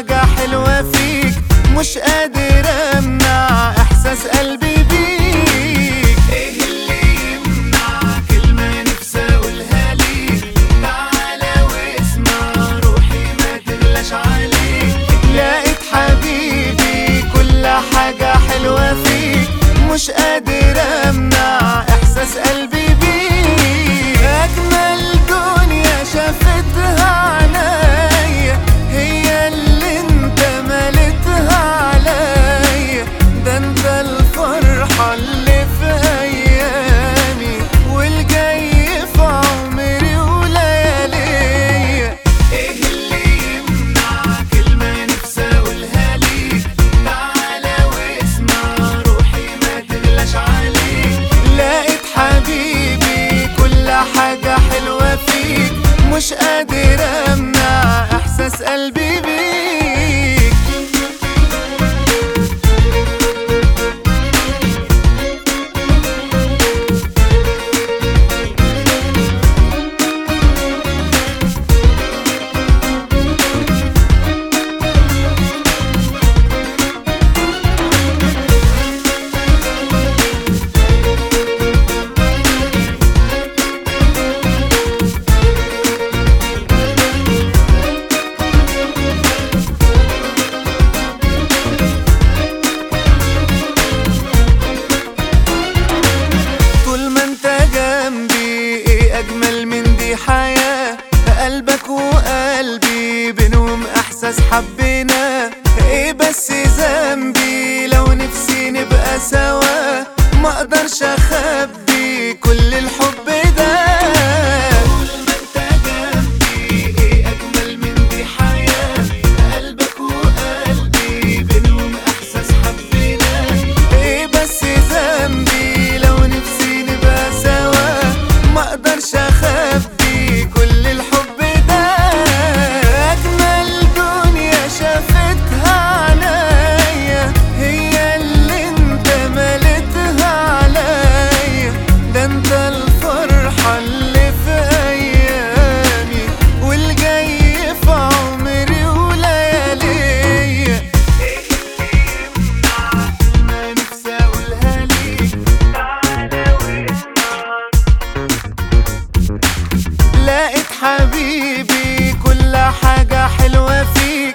حاجة حلوة فيك مش قادر امنع احساس قلبي بيك ايه اللي يمنع كلمة نفسي اقولها ليك تعالى واسمع روحي ما تغلاش عليك لقيت حبيبي كل حاجة حلوة فيك مش قادر امنع احساس قلبي بيك اجمل دنيا شافتها عليا هي اللي انت ملتها عليا ده انت الفرحة اللي في ايامي والجاي في عمري ولياليا ايه اللي يمنع كلمة نفسي اقولها ليك تعالى واسمع روحي ما تغلاش عليك لقيت حبيبي كل حاجة حلوة فيك مش قادر امنع احساس قلبي بيك طول ما انت جنبي ايه اجمل من دي حياة قلبك وقلبي بينهم احساس حبنا ايه بس ذنبي لو نفسي نبقى سوا ما اقدرش اخبي كل الحب ده طول ما انت جنبي ايه اجمل من دي حياة قلبك وقلبي بينهم احساس حبنا ايه بس ذنبي لو نفسي نبقى سوا ما اقدرش اخبي كل الحب ده اجمل دنيا شافتها عليا هي اللي انت ملتها عليا ده انت الفرحة اللي في ايامي والجاي في عمري ولياليا ايه اللي يمنع ما نفسي اقولها ليك تعالى واسمع لقيت حبيبي كل حاجة حلوة فيك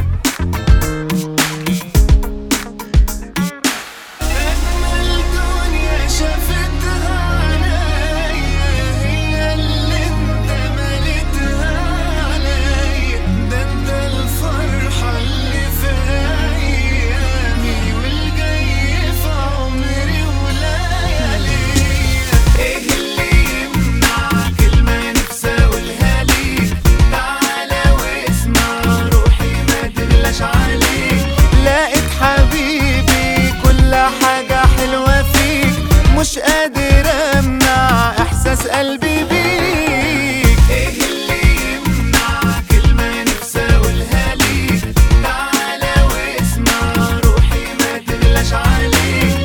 أجمل دنيا شافتها عليا هي اللي انت مليتها عليا ده انت الفرحة اللي في أيامي والجاي في عمري ولياليا ايه اللي يمنع كلمة نفسي اقولها ليك تعالى واسمع روحي ما تغلاش عليك لقيت حبيبي كل حاجة حلوة فيك مش قادر امنع احساس قلبي بيك ايه اللي يمنع كلمة نفسي اقولها ليك تعالى واسمع روحي ما تغلاش عليك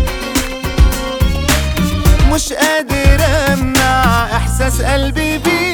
مش قادر امنع احساس قلبي بيك